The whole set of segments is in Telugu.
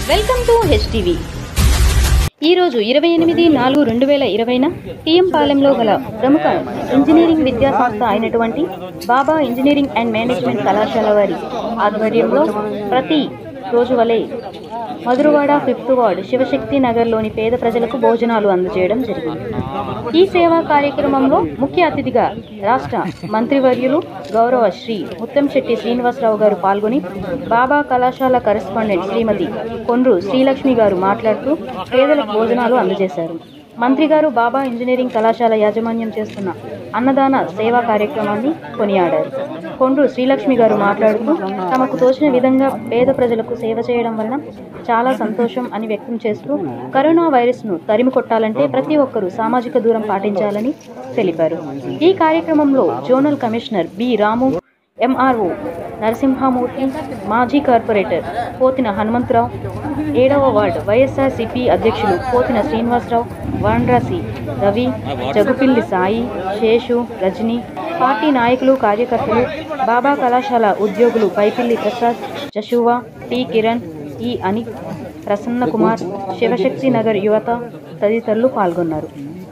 వెల్కమ్ టు హెచ్టీవీ ఈరోజు ఇరవై ఎనిమిది నాలుగు రెండు వేల ఇరవైన టీఎం పాలెంలో గల ప్రముఖ ఇంజనీరింగ్ విద్యా సంస్థ అయినటువంటి బాబా ఇంజనీరింగ్ అండ్ మేనేజ్మెంట్ కళాశాల వారి ఆధ్వర్యంలో ప్రతి రోజు వలె మధురవాడ ఫిఫ్త్ వార్డ్ శివశక్తి నగర్లోని పేద ప్రజలకు భోజనాలు అందజేయడం జరిగింది ఈ సేవా కార్యక్రమంలో ముఖ్య అతిథిగా రాష్ట్ర మంత్రివర్యులు గౌరవ శ్రీ ముత్తంశెట్టి శ్రీనివాసరావు గారు పాల్గొని బాబా కళాశాల కరెస్పాండెంట్ శ్రీమతి కొండ్రు శ్రీలక్ష్మి గారు మాట్లాడుతూ పేదలకు భోజనాలు అందజేశారు మంత్రి గారు బాబా ఇంజనీరింగ్ కళాశాల యాజమాన్యం చేస్తున్న అన్నదాన సేవా కార్యక్రమాన్ని కొనియాడారు కొండ్రు శ్రీలక్ష్మి గారు మాట్లాడుతూ తమకు తోచిన విధంగా పేద ప్రజలకు సేవ చేయడం వలన చాలా సంతోషం అని వ్యక్తం చేస్తూ కరోనా వైరస్ను తరిమి కొట్టాలంటే ప్రతి ఒక్కరూ సామాజిక దూరం పాటించాలని తెలిపారు ఈ కార్యక్రమంలో zonal commissioner B Ramu MRO Narasimhamurthy మాజీ కార్పొరేటర్ పోతిన హనుమంతరావు ఏడవ వార్డు వైఎస్ఆర్సిపి అధ్యక్షులు పోతిన శ్రీనివాసరావు వాండ్రాసి రవి జగుపిల్లి సాయి శేషు రజని పార్టీ నాయకులు కార్యకర్తలు బాబా కళాశాల ఉద్యోగులు పైపిల్లి ప్రసాద్ జషువా టి కిరణ్ ఈ అని ప్రసన్న కుమార్ శివశక్తి నగర్ యువత తదితరులు పాల్గొన్నారు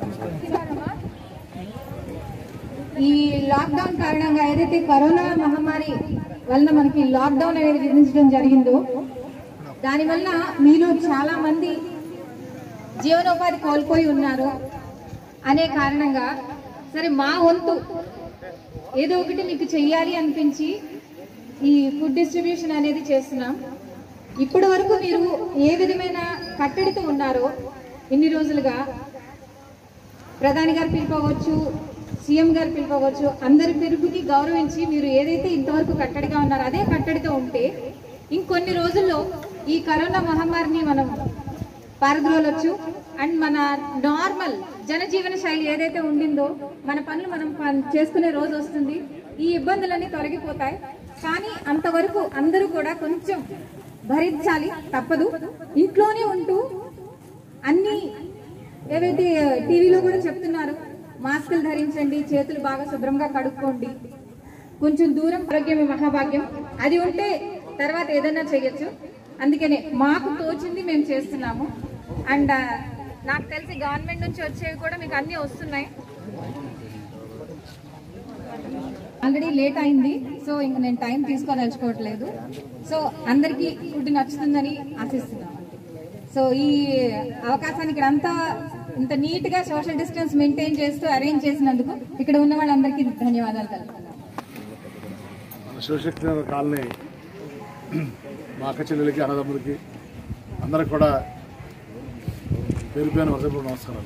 ఈ లాక్డౌన్ కారణంగా ఏదైతే కరోనా మహమ్మారి వలన మనకి లాక్డౌన్ అనేది విధించడం జరిగిందో దానివల్ల మీలో చాలా మంది జీవనోపాధి కోల్పోయి ఉన్నారు అనే కారణంగా సరే మా వంతు ఏదో ఒకటి మీకు చెయ్యాలి అనిపించి ఈ ఫుడ్ డిస్ట్రిబ్యూషన్ అనేది చేస్తున్నాం ఇప్పటి వరకు మీరు ఏ విధమైన కట్టడితో ఉన్నారో ఇన్ని రోజులుగా ప్రధాని గారు పిలుపవచ్చు సీఎం గారు పిలుపవచ్చు అందరి పిలుపుని గౌరవించి మీరు ఏదైతే ఇంతవరకు కట్టడిగా ఉన్నారో అదే కట్టడితో ఉంటే ఇంకొన్ని రోజుల్లో ఈ కరోనా మహమ్మారిని మనం పారద్రోలొచ్చు అండ్ మన నార్మల్ జనజీవన శైలి ఏదైతే ఉండిందో మన పనులు మనం పన్- చేసుకునే రోజు వస్తుంది ఈ ఇబ్బందులన్నీ తొలగిపోతాయి కానీ అంతవరకు అందరూ కూడా కొంచెం భరించాలి తప్పదు ఇంట్లోనే ఉంటూ అన్ని ఏవైతే టీవీలో కూడా చెప్తున్నారు మాస్కులు ధరించండి చేతులు బాగా శుభ్రంగా కడుక్కోండి కొంచెం దూరం ఆరోగ్యమే మహాభాగ్యం అది ఉంటే తర్వాత ఏదైనా చేయొచ్చు అందుకనే మాకు తోచింది మేము చేస్తున్నాము అండ్ నాకు తెలిసి గవర్నమెంట్ నుంచి వచ్చేవి కూడా మీకు అన్నీ వస్తున్నాయి ఆల్రెడీ లేట్ అయింది సో ఇంక నేను టైం తీసుకోదలుచుకోవట్లేదు సో అందరికీ ఫుడ్ నచ్చుతుందని ఆశిస్తున్నాం సో ఈ అవకాశానికి ఇక్కడ అంతా ఇంత నీట్ గా సోషల్ డిస్టెన్స్ మెయింటైన్ చేస్తూ అరేంజ్ చేసినందుకు ఇక్కడ ఉన్న వాళ్ళందరికీ ధన్యవాదాలు తెలుపుతున్నాను మన శివశక్తి నగర్ కాలనీ మా అక్క చెల్లెలకి అన్నదమ్ములకి అందరికి కూడా పేరు పేరు హృదయపూర్వక నమస్కారం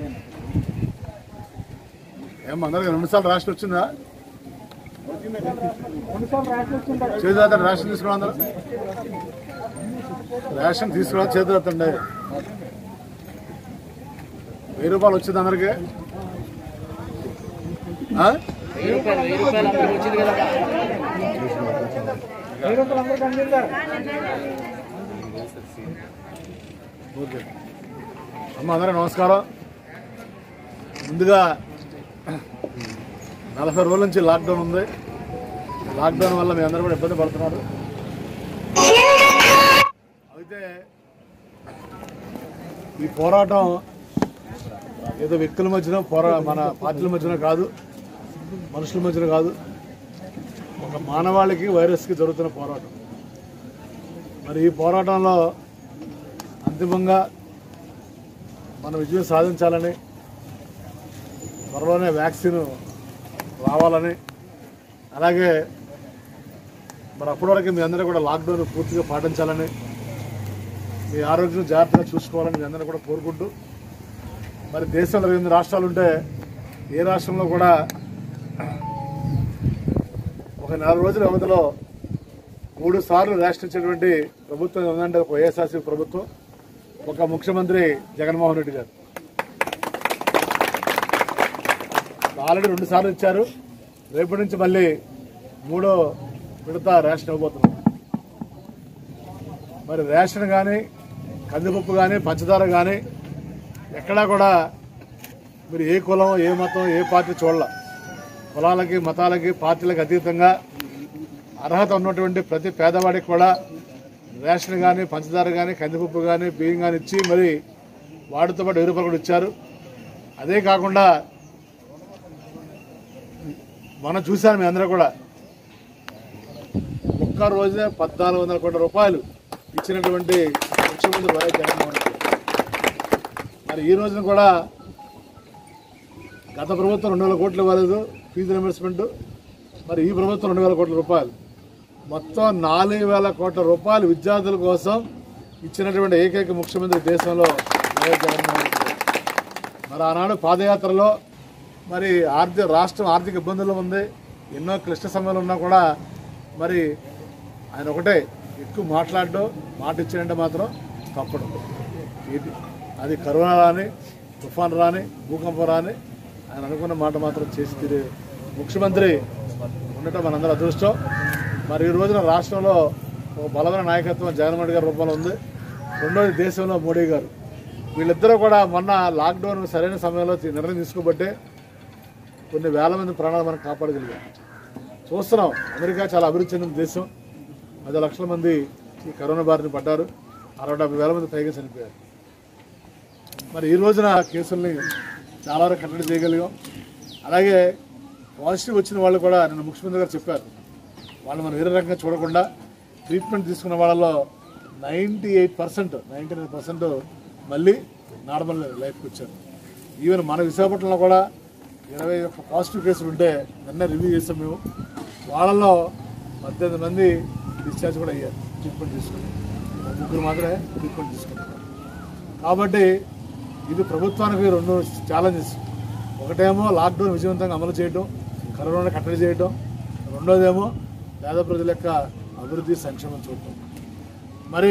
ఏం అందరికి రెండుసార్లు రాష్ట్రం వచ్చిందా చేతులెత్తండి రేషన్ తీసుకురా అందరూ రేషన్ తీసుకురా చేతులెత్తండి వెయ్యి రూపాయలు వచ్చింది అందరికి ఆ? ఓకే అమ్మ అందరూ నమస్కారం ముందుగా నలభై రోజుల నుంచి లాక్డౌన్ ఉంది లాక్డౌన్ వల్ల మీ అందరూ కూడా ఇబ్బంది పడుతున్నారు అయితే ఈ పోరాటం ఏదో వ్యక్తుల మధ్యన పోరా మన పార్టీల మధ్యన కాదు మనుషుల మధ్యన కాదు ఒక మానవాళికి వైరస్కి జరుగుతున్న పోరాటం మరి ఈ పోరాటంలో అంతిమంగా మనం విజయం సాధించాలని త్వరలోనే వ్యాక్సిన్ రావాలని అలాగే మరి అప్పటి వరకు మీ అందరూ కూడా లాక్డౌన్ పూర్తిగా పాటించాలని మీ ఆరోగ్యం జాగ్రత్తగా చూసుకోవాలని మీ అందరూ కూడా కోరుకుంటూ మరి దేశంలో ఎనిమిది రాష్ట్రాలు ఉంటే ఏ రాష్ట్రంలో కూడా ఒక నెల రోజుల వ్యవధిలో మూడు సార్లు రేషన్ ఇచ్చేటువంటి ప్రభుత్వం ఉందంటే ఒక వైఎస్ఆర్సీ ప్రభుత్వం ఒక ముఖ్యమంత్రి జగన్మోహన్ రెడ్డి గారు ఆల్రెడీ రెండు సార్లు ఇచ్చారు రేపటి నుంచి మళ్ళీ మూడో విడత రేషన్ ఇవ్వబోతున్నాం మరి రేషన్ కానీ కందిపప్పు కానీ పంచదార కానీ ఎక్కడా కూడా మీరు ఏ కులం ఏ మతం ఏ పార్టీ చూడాల కులాలకి మతాలకి పార్టీలకు అతీతంగా అర్హత ఉన్నటువంటి ప్రతి పేదవాడికి కూడా రేషన్ కానీ పంచదార కానీ కందిపప్పు కానీ బియ్యం కానీ ఇచ్చి మరి వాటితో పాటు వెయ్యి రూపాయలు కూడా ఇచ్చారు అదే కాకుండా మనం చూశాను మీ అందరూ కూడా ఒక్క రోజే పద్నాలుగు వందల కోట్ల రూపాయలు ఇచ్చినటువంటి ముఖ్యమంత్రి వైఎస్ జగన్మోహన్ రెడ్డి మరి ఈ రోజున కూడా గత ప్రభుత్వం రెండు వేల కోట్లు ఇవ్వలేదు ఫీజు రియంబర్స్మెంట్ మరి ఈ ప్రభుత్వం రెండు వేల కోట్ల రూపాయలు మొత్తం నాలుగు వేల కోట్ల రూపాయలు విద్యార్థుల కోసం ఇచ్చినటువంటి ఏకైక ముఖ్యమంత్రి దేశంలో వైఎస్ జగన్మోహన్ రెడ్డి గారు. మరి ఆనాడు పాదయాత్రలో మరి ఆర్థిక రాష్ట్రం ఆర్థిక ఇబ్బందుల్లో ఉంది ఎన్నో క్లిష్ట సమయాలు ఉన్నా కూడా మరి ఆయన ఒకటే ఎక్కువ మాట్లాడడం మాట ఇచ్చాడంటే మాత్రం తప్పడం ఇది అది కరోనా రాని తుఫాన్ రాని భూకంపం రాని ఆయన అనుకున్న మాట మాత్రం చేసి తీరే ముఖ్యమంత్రి ఉండటం మనందరూ అదృష్టం మరి ఈ రోజున రాష్ట్రంలో ఒక బలమైన నాయకత్వం జగన్మోహన్ రెడ్డి గారి రూపంలో ఉంది రెండోది దేశంలో మోడీ గారు వీళ్ళిద్దరూ కూడా మొన్న లాక్డౌన్ సరైన సమయంలో తీ- నిర్ణయం తీసుకోబట్టే కొన్ని వేల మంది ప్రాణాలు మనం కాపాడగలిగాం చూస్తున్నాం అమెరికా చాలా అభివృద్ధి చెందిన దేశం పది లక్షల మంది ఈ కరోనా బారిన పడ్డారు అరవై డెబ్బై వేల మంది పైగా చనిపోయారు మరి ఈ రోజున కేసుల్ని చాలా వరకు కట్టడి చేయగలిగాం అలాగే పాజిటివ్ వచ్చిన వాళ్ళు కూడా నిన్న ముఖ్యమంత్రి గారు చెప్పారు వాళ్ళు మనం వేరే రకంగా చూడకుండా ట్రీట్మెంట్ తీసుకున్న వాళ్ళలో ninety eight percent ninety nine percent మళ్ళీ నార్మల్ లైఫ్కి వచ్చారు ఈవెన్ మన విశాఖపట్నంలో కూడా ఇరవై ఒక్క పాజిటివ్ కేసులు ఉంటే నిన్న రివ్యూ చేసాం మేము వాళ్ళలో పద్దెనిమిది మంది డిశ్చార్జ్ కూడా అయ్యారు ట్రీట్మెంట్ తీసుకుని ముగ్గురు మాత్రమే ట్రీట్మెంట్ తీసుకున్నారు కాబట్టి ఇది ప్రభుత్వానికి రెండు ఛాలెంజెస్ ఒకటేమో లాక్డౌన్ విజయవంతంగా అమలు చేయడం కరోనా కట్టడి చేయడం రెండోదేమో పేద ప్రజల యొక్క అభివృద్ధి సంక్షేమం చూడటం మరి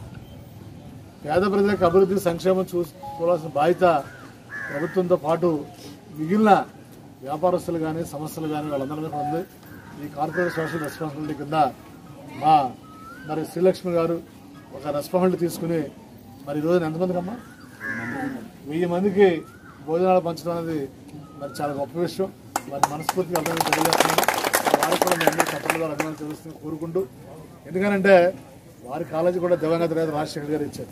పేద ప్రజల యొక్క అభివృద్ధి సంక్షేమం చూ చూడాల్సిన బాధ్యత ప్రభుత్వంతో పాటు మిగిలిన వ్యాపారస్తులు కానీ సంస్థలు కానీ వాళ్ళందరి మీద ఉంది ఈ కార్పొరేట్ సోషల్ రెస్పాన్సిబిలిటీ కింద మా మరి శ్రీలక్ష్మి గారు ఒక రెస్పాన్సిబిలిటీ తీసుకుని మరి ఈరోజు ఎంతమందికి అమ్మా వెయ్యి మందికి భోజనాలు పంచడం అనేది మరి చాలా గొప్ప విషయం మరి మనస్ఫూర్తిగా అర్థం తెలియజేస్తున్నాను వారికి కూడా మీ అందరూ తప్పని ద్వారా అభిమానం తెలుస్తుంది కోరుకుంటూ ఎందుకనంటే వారి కాలేజీ కూడా దివంగత నేత రాజశేఖర్ గారు ఇచ్చారు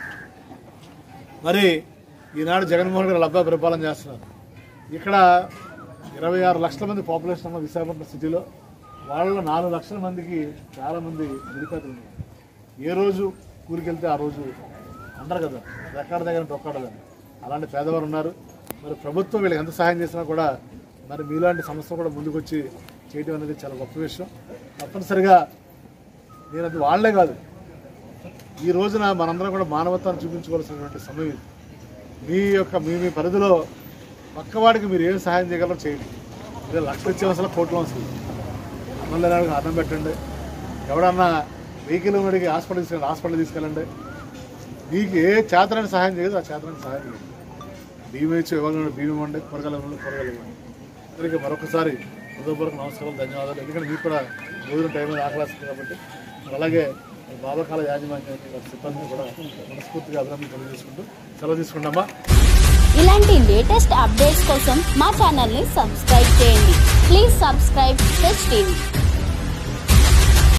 మరి ఈనాడు జగన్మోహన్ గారు లబ్బా పరిపాలన చేస్తున్నారు ఇక్కడ ఇరవై ఆరు లక్షల మంది పాపులేషన్ ఉన్న విశాఖపట్నం సిటీలో వాళ్ళలో నాలుగు లక్షల మందికి చాలా మంది నిరుపేదలు ఉన్నారు ఏ రోజు కూలికెళ్తే ఆ రోజు అంటారు కదా రెక్కడ దగ్గర తొక్కడదని అలాంటి పేదవారు ఉన్నారు మరి ప్రభుత్వం వీళ్ళకి ఎంత సహాయం చేసినా కూడా మరి మీలాంటి సంస్థ కూడా ముందుకొచ్చి చేయడం అనేది చాలా గొప్ప విషయం తప్పనిసరిగా నేను అది వాళ్ళే కాదు ఈ రోజున మనందరం కూడా మానవత్వాన్ని చూపించుకోవాల్సినటువంటి సమయం ఇది మీ యొక్క మీ మీ పరిధిలో పక్కవాడికి మీరు ఏం సహాయం చేయగలరో చేయండి మీరు లక్షలు ఇచ్చే అవసరం కోట్లు అవసరం అన్నం లేనాడికి అన్నం పెట్టండి ఎవడన్నా వెహికల్ ఉన్నడికి హాస్పిటల్ తీసుకెళ్ళండి హాస్పిటల్ తీసుకెళ్ళండి మీకు ఏ చేతనని సహాయం చేయదు ఆ చేతనని సహాయం చేయండి బియ్యం ఇచ్చి ఇవ్వాలని బియ్యం ఇవ్వండి కూరగాయలు ఇవ్వండి కూరగాయలు ఇవ్వండి అందరికీ మరొకసారి హృదయపూర్వక నమస్కారాలు ధన్యవాదాలు ఎందుకంటే మీకు కూడా భోజనం టైం మీద ఆకలిస్తుంది కాబట్టి మరి అలాగే మరి బాబాకాల యాజమాన్యాన్ని వారి సిబ్బందిని కూడా మనస్ఫూర్తిగా అభినందన తెలియజేసుకుంటూ సెలవు తీసుకుంటామా ఇలాంటి లేటెస్ట్ అప్డేట్స్ కోసం మా ఛానల్ని సబ్స్క్రైబ్ చేయండి ప్లీజ్ సబ్స్క్రైబ్ టెస్ట్ టీవీ